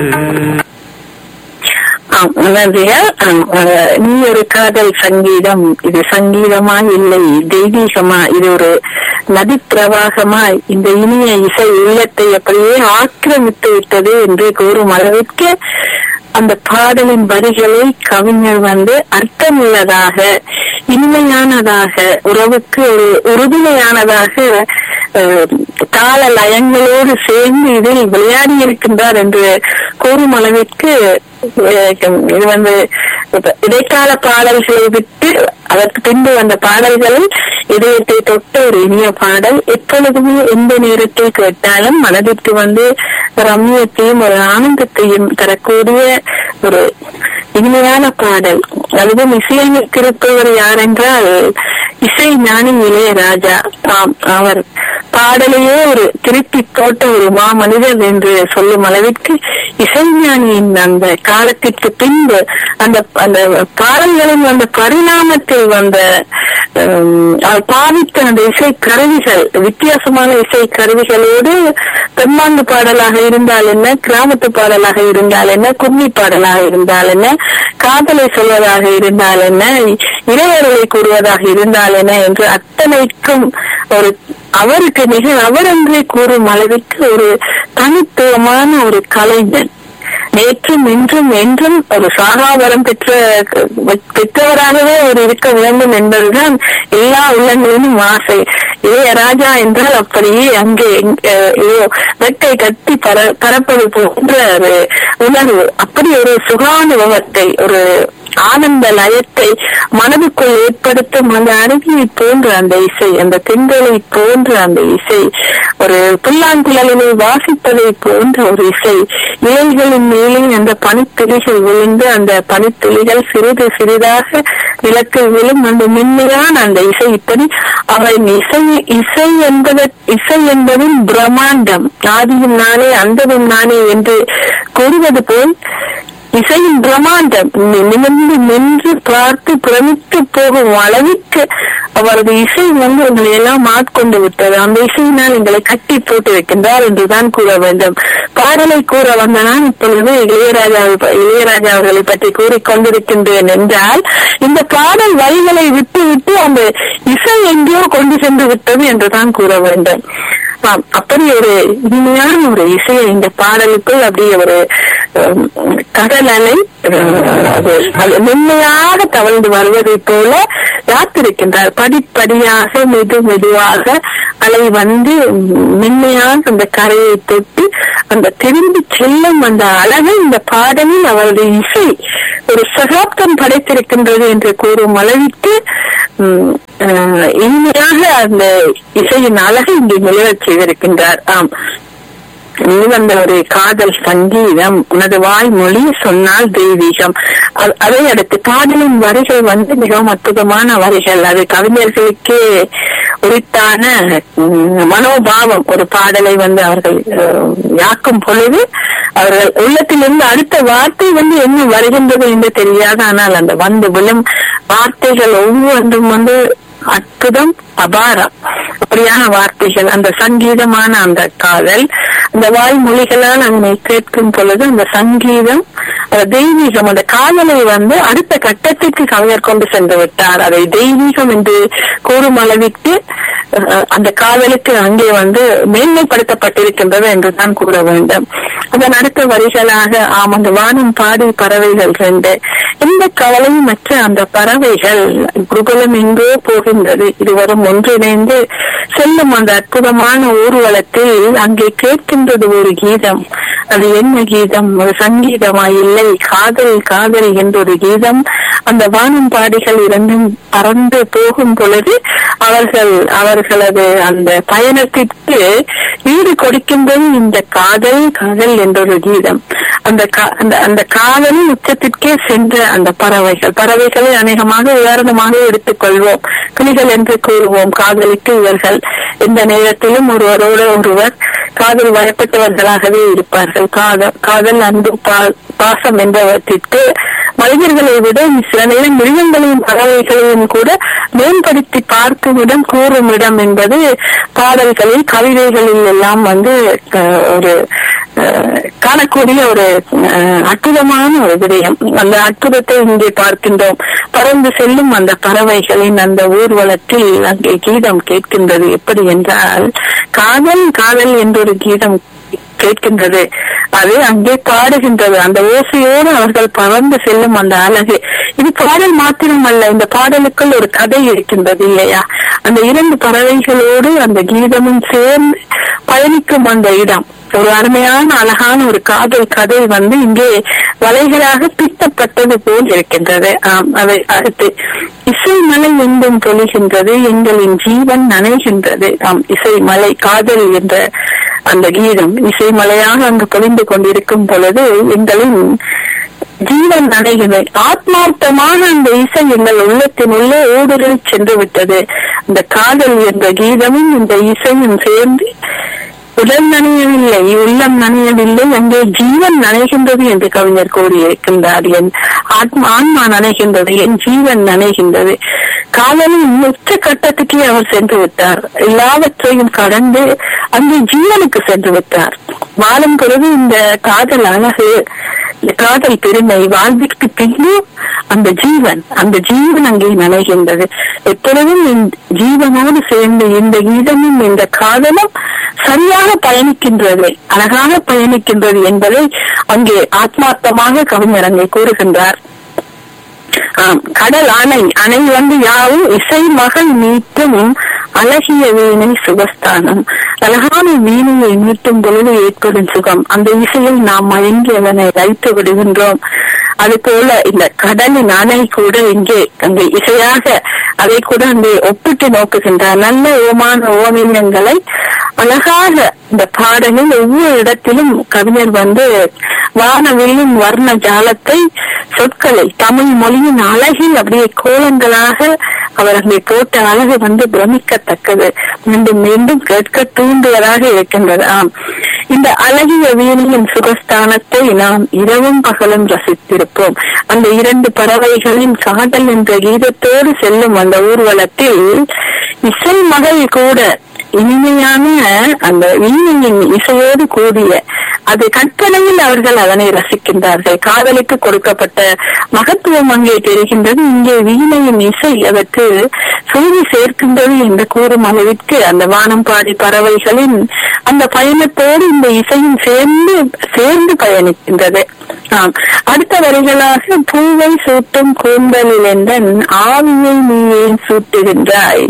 ஆம், நன்றியா ஆம், அஹ், நீ ஒரு காதல் சங்கீதம் இது சங்கீதமா இல்லை தெய்வீகமா இது ஒரு நதி பிரவாகமா இந்த இனிய இசை உள்ளத்தை அப்படியே ஆக்கிரமித்து விட்டது என்று கூறும் அளவிற்கு அந்த பாடலின் வரிகளை கவிஞர் வந்து அர்த்தமுள்ளதாக இனிமையானதாக உறவுக்கு ஒரு உறுதுணையானதாக அஹ், தாள லயங்களோடு சேர்ந்து இதில் விளையாடி இருக்கின்றார் என்று கூறும் அளவிற்கு அஹ், இது வந்து இப்ப இடைக்கால பாடல்களை விட்டு அதற்கு பின்பு வந்த பாடல்களில் இதயத்தை தொட்ட ஒரு இனிய பாடல் எப்பொழுதுமே எந்த நேரத்தில் கேட்டாலும் மனதிற்கு வந்து ரம்யத்தையும் ஒரு ஆனந்தத்தையும் தரக்கூடிய ஒரு இனிமையான பாடல் அதுவும் இசையமைத்திருப்பவர் யார் என்றால் இசை ஞானி இளையராஜா ஆம் அவர் பாடலையே ஒரு திருப்பி போட்ட ஒரு மாமனிதர் என்று சொல்லும் அளவிற்கு இசைஞானியின் அந்த காலத்திற்கு பின்பு அந்த அந்த பாடல்களின் அந்த பரிணாமத்தில் வந்த ஹம், அவர் பாவித்த அந்த இசை கருவிகள் வித்தியாசமான இசை கருவிகளோடு பெம்மாண்டு பாடலாக இருந்தால் என்ன கிராமத்து பாடலாக இருந்தால் என்ன கும்மி பாடலாக இருந்தால் என்ன காதலை சொல்வதாக இருந்தால் என்ன இறைவர்களை கூறுவதாக இருந்தால் என்ன என்று அத்தனைக்கும் ஒரு அவருக்கு மிக அவரென்றே கூறும் அளவிற்கு ஒரு தனித்துவமான ஒரு கலைஞன் நேற்றும் இன்றும் என்றும் ஒரு சாகாவரம் பெற்ற பெற்றவராகவே அவர் இருக்க வேண்டும் என்பதுதான் எல்லா உள்ளங்களிலும் ஆசை இளையராஜா என்றால் அப்படியே அங்கே அஹ், ஏதோ வெட்டை கட்டி பர பரப்பது போன்ற ஒரு உணர்வு அப்படி ஒரு சுகானுபவத்தை ஒரு ஆனந்த லயத்தை மனதுக்குள் ஏற்படுத்தும் அந்த அருவியை போன்ற அந்த இசை அந்த திங்களை போன்ற அந்த இசை ஒரு புல்லாங்குழலினை வாசிப்பதை போன்ற ஒரு இசை இலைகளின் மேலே அந்த பனித்துளிகள் விழுந்து அந்த பனித்துளிகள் சிறிது சிறிதாக நிலத்தில் விழும் அந்த மென்மையான அந்த இசை இப்படி அவன் இசை இசை என்பது இசை என்பதும் பிரம்மாண்டம் ஆதியும் நானே அந்ததும் நானே என்று கூறுவது போல் இசையின் பிரம்மாண்டம் நி- நிமிர்ந்து நின்று பார்த்து பிரமித்து போகும் அளவிற்கு அவரது இசை வந்து எங்களை எல்லாம் ஆட்கொண்டு விட்டது அந்த இசையினால் எங்களை கட்டி போட்டு வைக்கின்றார் என்றுதான் கூற வேண்டும் பாடலை கூற வந்த நான் இப்பொழுது இளையராஜா இளையராஜா அவர்களை பற்றி கூறிக்கொண்டிருக்கின்றேன் என்றால் இந்த பாடல் வரிகளை விட்டு விட்டு அந்த இசை எங்கேயோ கொண்டு சென்று விட்டது என்றுதான் கூற வேண்டும் ஆம், அப்படி ஒரு இனிமையான ஒரு இசையை இந்த பாடலுக்குள் அப்படியே ஒரு ஹம், கடல் அலை அஹ், அது அது மென்மையாக தவழ்ந்து வருவதைப் போல காத்திருக்கின்றார் படிப்படியாக மெது மெதுவாக அலை வந்து மென்மையாக அந்த கரையை தொட்டு அந்த திரும்பி செல்லும் அந்த அழகை இந்த பாடலில் அவரது இசை ஒரு சகாப்தம் படைத்திருக்கின்றது என்று கூறும் அளவிற்கு உம், அஹ், இனிமையாக அந்த இசையின் அழகை இங்கே நிலவச் செய்திருக்கின்றார் ஆம் நீ வந்த ஒரு காதல் சங்கீதம் உனது வாய்மொழி சொன்னால் தெய்வீகம் அ- அதை அடுத்து காதலின் வரிகள் வந்து மிகவும் அற்புதமான வரிகள் அது கவிஞர்களுக்கே உரித்தான உம், மனோபாவம் ஒரு பாடலை வந்து அவர்கள் அஹ், யாக்கும் பொழுது அவர்கள் உள்ளத்திலிருந்து அடுத்த வார்த்தை வந்து என்ன வருகின்றது என்று தெரியாது ஆனால் அந்த வந்து விழும் வார்த்தைகள் ஒவ்வொன்றும் வந்து அற்புதம் அபாரம் அப்படியான வார்த்தைகள் அந்த சங்கீதமான அந்த காதல் அந்த வாய்மொழிகளால் அதனை கேட்கும் பொழுது அந்த சங்கீதம் அந்த தெய்வீகம் அந்த காதலை வந்து அடுத்த கட்டத்திற்கு கவிஞர் கொண்டு சென்று விட்டார் அதை தெய்வீகம் என்று கூறும் அளவிற்கு அஹ், அந்த காதலுக்கு அங்கே வந்து மேன்மைப்படுத்தப்பட்டிருக்கின்றது என்றுதான் கூற வேண்டும் அதன் அடுத்த வரிகளாக ஆம் அந்த வானம் பாடி பறவைகள் ரெண்டு எந்த கவலையும் மற்ற அந்த பறவைகள் குருகுலம் எங்கோ போகின்றது இருவரும் ஒன்றிணைந்து செல்லும் அந்த அற்புதமான ஊர்வலத்தில் அங்கே கேட்கின்றது ஒரு கீதம் அது என்ன கீதம் ஒரு சங்கீதமா இல்லை காதல் காதல் என்ற ஒரு கீதம் அந்த வானம் பாடிகள் இரண்டும் பறந்து போகும் பொழுது அவர்கள் அவர்களது அந்த பயணத்திற்கு ஈடு கொடுக்கின்றது இந்த காதல் காதல் என்ற ஒரு கீதம் அந்த கா- அந்த அந்த காதலின் உச்சத்திற்கே சென்ற அந்த பறவைகள் பறவைகளை அநேகமாக உதாரணமாக எடுத்துக்கொள்வோம் கிளிகள் என்று கூறுவோம் காதலிக்கு இவர்கள் எந்த நேரத்திலும் ஒருவரோடு ஒருவர் காதல் வயப்பட்டவர்களாகவே இருப்பார்கள் காதல் காதல் அன்பு பா- பாசம் என்பவற்றிற்கு மனிதர்களை விட சில நேரம் மிருகங்களையும் பறவைகளையும் கூட மேம்படுத்தி பார்க்கும் இடம் கூறும் இடம் என்பது பாடல்களில் கவிதைகளில் எல்லாம் வந்து அஹ், ஒரு அஹ், காணக்கூடிய ஒரு அஹ், அற்புதமான ஒரு விடயம் அந்த அற்புதத்தை இங்கே பார்க்கின்றோம் பறந்து செல்லும் அந்த பறவைகளின் அந்த ஊர்வலத்தில் அங்கே கீதம் கேட்கின்றது எப்படி என்றால் காதல் காதல் என்றொரு கீதம் கேட்கின்றது அது அங்கே பாடுகின்றது அந்த ஓசையோடு அவர்கள் பறந்து செல்லும் அந்த அழகு இது பாடல் மாத்திரமல்ல இந்த பாடலுக்குள் ஒரு கதை இருக்கின்றது இல்லையா அந்த இரண்டு பறவைகளோடு அந்த கீதமும் சேர்ந்து பயணிக்கும் அந்த இடம் ஒரு அருமையான அழகான ஒரு காதல் கதை வந்து இங்கே வலைகளாக பித்தப்பட்டது போல் இருக்கின்றது ஆம் அதை அடுத்து இசை மலை எங்கும் பொழிகின்றது எங்களின் ஜீவன் நனைகின்றது ஆம் இசை மலை காதல் என்ற அந்த கீதம் இசை மலையாக அங்கு பொழிந்து கொண்டிருக்கும் பொழுது எங்களின் ஜீவன் நடைகிறது ஆத்மார்த்தமான அந்த இசை எங்கள் உள்ளத்தினுள்ளே ஊடுருவி சென்று விட்டது அந்த காதல் என்ற கீதமும் இந்த இசையும் சேர்ந்து உடல் நனையவில்லை உள்ளம் நனையவில்லை அங்கே ஜீவன் நனைகின்றது என்று கவிஞர் கூறியிருக்கின்றார் என் ஆத்மா ஆன்மா நனைகின்றது என் ஜீவன் நனைகின்றது காதலின் உச்ச கட்டத்துக்கே அவர் சென்று விட்டார் எல்லாவற்றையும் கடந்து அங்கே ஜீவனுக்கு சென்று விட்டார் வாழும் பொழுது இந்த காதல் அழகு இந்த காதல் பெருமை வாழ்விற்கு பின்னும் அந்த ஜீவன் அந்த ஜீவன் அங்கே நனைகின்றது எப்பொழுதும் இந்த ஜீவனோடு சேர்ந்து இந்த கீதமும் இந்த காதலும் சரியாக பயணிக்கின்றது அழகாக பயணிக்கின்றது என்பதை அங்கே ஆத்மார்த்தமாக கவிஞர் அங்கே கூறுகின்றார் ஆம் கடல் அணை அணை வந்து யாவும் இசை மகள் மீட்டும் அழகிய வீணை சுகஸ்தானம் அழகான வீணையை மீட்டும் பொழுது ஏற்படும் சுகம் அந்த இசையில் நாம் மயங்கி அதனை வைத்து விடுகின்றோம் அது போல இந்த கடலின் அணை கூட இங்கே அங்கே இசையாக அதை கூட அங்கே ஒப்பிட்டு நோக்குகின்றார் நல்ல ஓமான ஓவியங்களை அழகாக இந்த பாடலில் ஒவ்வொரு இடத்திலும் கவிஞர் வந்து வானவில்லின் வர்ண ஜாலத்தை சொற்களை தமிழ் மொழியின் அழகில் அப்படியே கோலங்களாக அவர் அங்கே போட்ட அழகு வந்து பிரமிக்கத்தக்கது மீண்டும் மீண்டும் கேட்க தூண்டுவதாக இருக்கின்றது ஆம் இந்த அழகிய வீணையின் சுகஸ்தானத்தை நாம் இரவும் பகலும் ரசித்திருப்போம் அந்த இரண்டு பறவைகளின் காதல் என்ற கீதத்தோடு செல்லும் அந்த ஊர்வலத்தில் இசை மகள் கூட இனிமையான அந்த வீணையின் இசையோடு கூடிய அது கற்பனையில் அவர்கள் அதனை ரசிக்கின்றார்கள் காதலுக்கு கொடுக்கப்பட்ட மகத்துவம் அங்கே தெரிகின்றது இங்கே வீணையின் இசை அதற்கு சுருதி சேர்க்கின்றது என்று கூறும் அளவிற்கு அந்த வானம்பாடி பறவைகளின் அந்த பயணத்தோடு இந்த இசையும் சேர்ந்து சேர்ந்து பயணிக்கின்றது ஆம் அடுத்த வரிகளாக பூவை சூட்டும் கூந்தலில் என்றன் ஆவியை நீ ஏன் சூட்டுகின்றாய்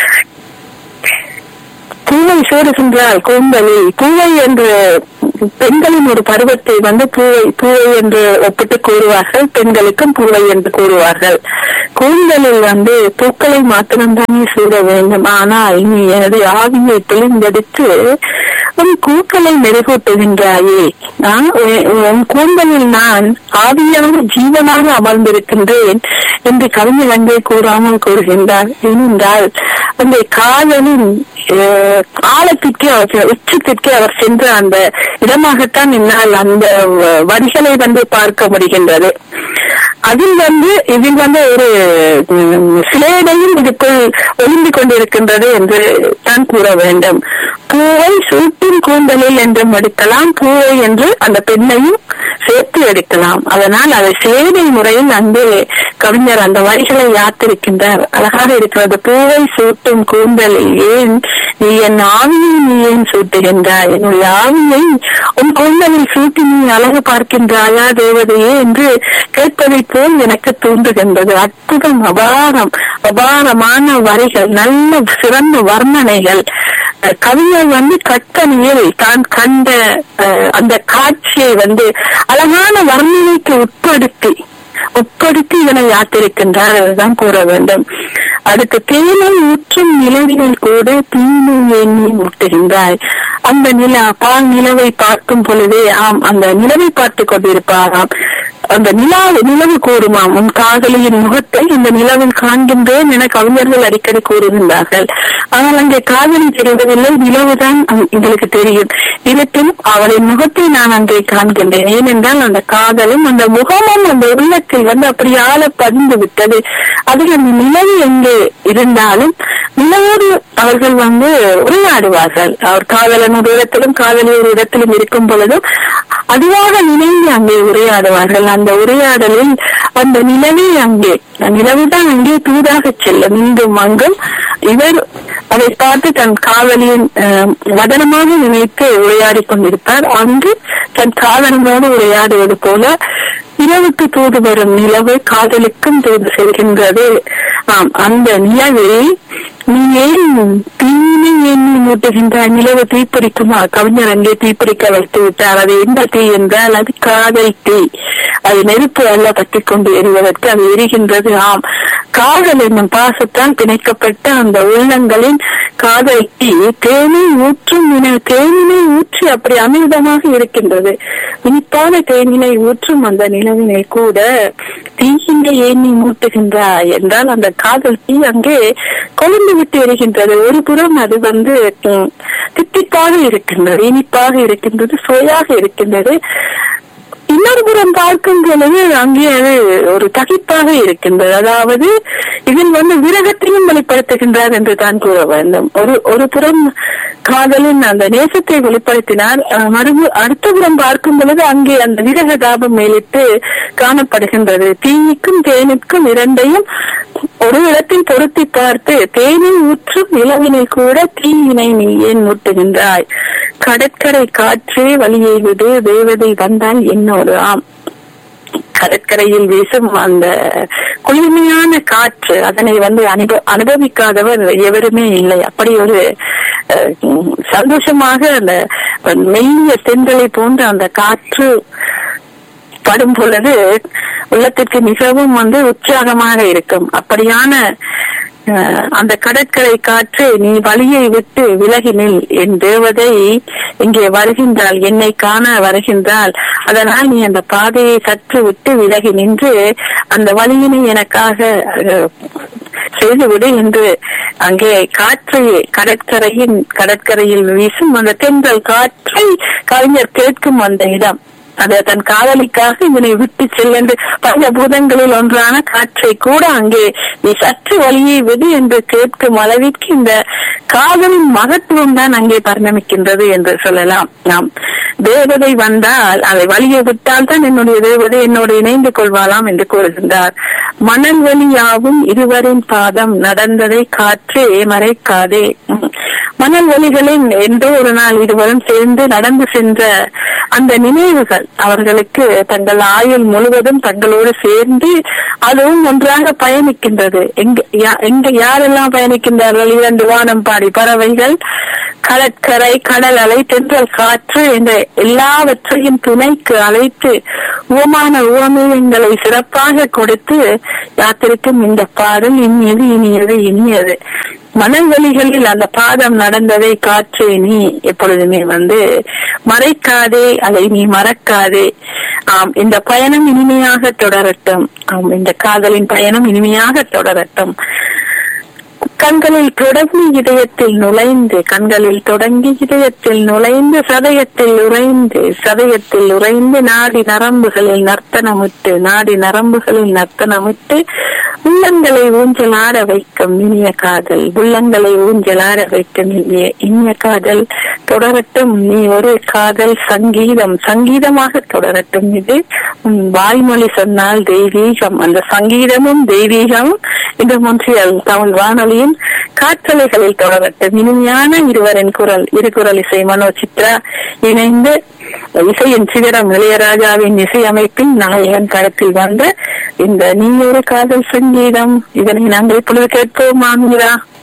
பூவை சூடுகின்றாள் கூந்தலில் பூவை என்று பெண்களின் ஒரு பருவத்தை வந்து பூவை பூவை என்று ஒப்பிட்டு கூறுவார்கள் பெண்களுக்கும் பூவை என்று கூறுவார்கள் கூந்தலில் வந்து பூக்களை மாத்திரம்தானே சூட வேண்டும் ஆனால் நீ எனது ஆவியை பிழிந்தெடுத்து உன் கூக்களை மெருகூட்டுகின்றாயே நான் உன் உன் கூந்தலில் நான் ஆவியாக ஜீவனாக அமர்ந்திருக்கின்றேன் என்று கவிஞர் அங்கே கூறாமல் கூறுகின்றார் ஏனென்றால் அந்த காதலின் அஹ், ஆழத்திற்கு அவர் உச்சத்திற்கு அவர் சென்ற அந்த இடமாகத்தான் என்னால் அந்த வ- வரிகளை வந்து பார்க்க முடிகின்றது அதில் வந்து இதில் வந்து ஒரு உம், சிலேடையும் இதுக்குள் ஒளிந்து கொண்டிருக்கின்றது என்று தான் கூற வேண்டும் பூவை சூட்டின் கூந்தலில் என்றும் எடுக்கலாம் பூவை என்று அந்த பெண்ணையும் சேர்த்து எடுக்கலாம் அதனால் அதை சேவை முறையில் அங்கு கவிஞர் அந்த வரிகளை யாத்திருக்கின்றார் அழகாக இருக்கிறது பூவை சூட்டும் கூந்தலில் ஏன் நீ என் ஆவியை நீ ஏன் சூட்டுகின்றாய் என்னுடைய ஆவியை உன் கூந்தலில் சூட்டி நீ அழகு பார்க்கின்றாயா தேவதையே என்று கேட்பதைப் போல் எனக்கு தூண்டுகின்றது அற்புதம் அபாரம் அபாரமான வரிகள் நல்ல சிறந்த வர்ணனைகள் அஹ் கவிஞர் வந்து கற்பனையில் தான் கண்ட அஹ், அந்த காட்சியை வந்து அழகான வர்ணனைக்கு உட்படுத்தி உட்படுத்தி இதனை யாத்திருக்கின்றார் அதுதான் கூற வேண்டும் அடுத்து தேனை ஊற்றும் நிலவிகள் கூட தீமை எண்ணி முட்டுகின்றாய் அந்த நிலா பால் நிலவை பார்க்கும் பொழுதே ஆம் அந்த நிலவை பார்த்து கொண்டிருப்பாராம் அந்த நிலா நிலவு கூறுமாம் உன் காதலியின் முகத்தை இந்த நிலவில் காண்கின்றேன் என கவிஞர்கள் அடிக்கடி கூறுகின்றார்கள் ஆனால் அங்கே காதலி தெரிவதில்லை நிலவுதான் அங்- எங்களுக்கு தெரியும் இருப்பினும் அவளின் முகத்தை நான் அங்கே காண்கின்றேன் ஏனென்றால் அந்த காதலும் அந்த முகமும் அந்த உள்ளத்தில் வந்து அப்படி ஆழ பதிந்து விட்டது அதில் அந்த நிலவு எங்கே இருந்தாலும் நிலவோடு அவர்கள் வந்து உரையாடுவார்கள் அவர் காதலன் ஒரு இடத்திலும் காதலி ஒரு இடத்திலும் இருக்கும் பொழுதும் அதுவாக நினைந்து அங்கே உரையாடுவார்கள் அந்த உரையாடலில் அந்த நிலவே அங்கே நிலவுதான் அங்கே தூதாக செல்லும் இங்கும் அங்கும் இவர் அதை பார்த்து தன் காதலியின் அஹ், வதனமாக நினைத்து உரையாடி கொண்டிருப்பார் அங்கு தன் காதலனோடு உரையாடுவது போல இரவுக்கு தூது வரும் நிலவு காதலுக்கும் தூது செல்கின்றது ஆம் அந்த நிலவில் நீ ஏன் தீனை எண்ணி மூட்டுகின்றாய் நிலவு தீப்பிடிக்குமா கவிஞர் அங்கே தீப்பிடிக்க வைத்து விட்டார் அது எந்த தீ என்றால் அது காதல் தீ அது நெருப்பு அல்ல பற்றிக் கொண்டு எரிவதற்கு அது எரிகின்றது ஆம் காதல் என்னும் பாசத்தால் பிணைக்கப்பட்ட அந்த உள்ளங்களின் காதல் தீ தேனை ஊற்றும் இன- தேனினை ஊற்றி அப்படி அமிர்தமாக இருக்கின்றது இனிப்பான தேனினை ஊற்றும் அந்த நிலவினை கூட தீயினை ஏனி மூட்டுகின்றாய் என்றால் அந்த காதல் தீ அங்கே கொழுந்து விட்டு எரிகின்றது ஒரு புறம் அது வந்து ம், தித்திப்பாக இருக்கின்றது இனிப்பாக இருக்கின்றது சுவையாக இருக்கின்றது இன்னொரு புறம் பார்க்கும் பொழுது அங்கே அது ஒரு தகிப்பாக இருக்கின்றது அதாவது இதில் வந்து விரகத்தையும் வெளிப்படுத்துகின்றார் என்று தான் கூற வேண்டும் ஒரு ஒரு புறம் காதலின் அந்த நேசத்தை வெளிப்படுத்தினார் அஹ், மறுபு அடுத்த புறம் பார்க்கும் பொழுது அங்கே அந்த விரக தாபம் மேலிட்டு காணப்படுகின்றது தீயிக்கும் தேனுக்கும் இரண்டையும் ஒரு இடத்தில் பொருத்தி பார்த்து தேனை ஊற்றும் நிலவினை கூட தீயினை நீ ஏன் மூட்டுகின்றாய் கடற்கரை காற்றே வழியை விடு தேவதை வந்தால் என்னோடு ஆம் கடற்கரையில் வீசும் அந்த குளிர்மையான காற்று அதனை வந்து அனுப அனுபவிக்காதவர் எவருமே இல்லை அப்படி ஒரு அஹ், உம், சந்தோஷமாக அந்த மெல்லிய தென்றலை போன்ற அந்த காற்று படும் பொழுது உள்ளத்திற்கு மிகவும் வந்து உற்சாகமாக இருக்கும் அப்படியான அஹ், அந்த கடற்கரை காற்று நீ வழியை விட்டு விலகி நில் என் தேவதை இங்கே வருகின்றாள் என்னை காண வருகின்றாள் அதனால் நீ அந்த பாதையை சற்று விட்டு விலகி நின்று அந்த வழியினை எனக்காக அஹ், செய்துவிடு என்று அங்கே காற்றை கடற்கரையின் கடற்கரையில் வீசும் அந்த தென்றல் காற்றை கவிஞர் கேட்கும் அந்த இடம் அது தன் காதலிக்காக இதனை விட்டு செல்லென்று பல பூதங்களில் ஒன்றான காற்றை கூட அங்கே நீ சற்று வழியை விடு என்று கேட்கும் அளவிற்கு இந்த காதலின் மகத்துவம் தான் அங்கே பரிணமிக்கின்றது என்று சொல்லலாம் நாம் தேவதை வந்தால் அதை வழியை விட்டால் தான் என்னுடைய தேவதை என்னோடு இணைந்து கொள்வாளாம் என்று கூறுகின்றார் மணல் வெளியாவும் இருவரின் பாதம் நடந்ததை காற்றே மறைக்காதே உம். மணல் வெளிகளில் என்றோ ஒரு நாள் இருவரும் சேர்ந்து நடந்து சென்ற அந்த நினைவுகள் அவர்களுக்கு தங்கள் ஆயுள் முழுவதும் தங்களோடு சேர்ந்து அதுவும் ஒன்றாக பயணிக்கின்றது எங்க யா- எங்க யாரெல்லாம் பயணிக்கின்றார்கள் இரண்டு வானம் பாடி பறவைகள் கடற்கரை கடல் அலை தென்றல் காற்று என்ற எல்லாவற்றையும் துணைக்கு அழைத்து உவமான உவமையங்களை சிறப்பாக கொடுத்து யாத்திரைக்கும் இந்த பாடல் இனியது இனியது இனியது மனவெளிகளில் அந்த பாதம் நடந்ததை காற்று நீ எப்பொழுதுமே வந்து மறைக்காதே அதை நீ மறக்காதே ஆம் இந்த பயணம் இனிமையாக தொடரட்டும் ஆம் இந்த காதலின் பயணம் இனிமையாக தொடரட்டும் கண்களில் தொடங்கி இதயத்தில் நுழைந்து கண்களில் தொடங்கி இதயத்தில் நுழைந்து சதயத்தில் உறைந்து சதயத்தில் உறைந்து நாடி நரம்புகளில் நர்த்தனமிட்டு நாடி நரம்புகளில் நர்த்தனமிட்டு உள்ளங்களை ஊஞ்சலாட வைக்கும் இனிய காதல் உள்ளங்களை ஊஞ்சலாட வைக்கும் இனிய இனிய காதல் தொடரட்டும் நீ ஒரு காதல் சங்கீதம் சங்கீதமாக தொடரட்டும் இது உன் வாய்மொழி சொன்னால் தெய்வீகம் அந்த சங்கீதமும் தெய்வீகமும் இந்த மொன்றியல் தமிழ் வானொலியின் காற்றலைகளில் தொடரட்டும் இனிமையான இருவரின் குரல் இரு குரல் இசை மனோ சித்ரா இணைந்து இசையின் சிகரம் இளையராஜாவின் இசையமைப்பின் நாயகன் களத்தில் வந்த இந்த நீ ஒரு காதல் சங்கீதம் இதனை நாங்கள் இப்பொழுது கேட்போம் ஆமிரா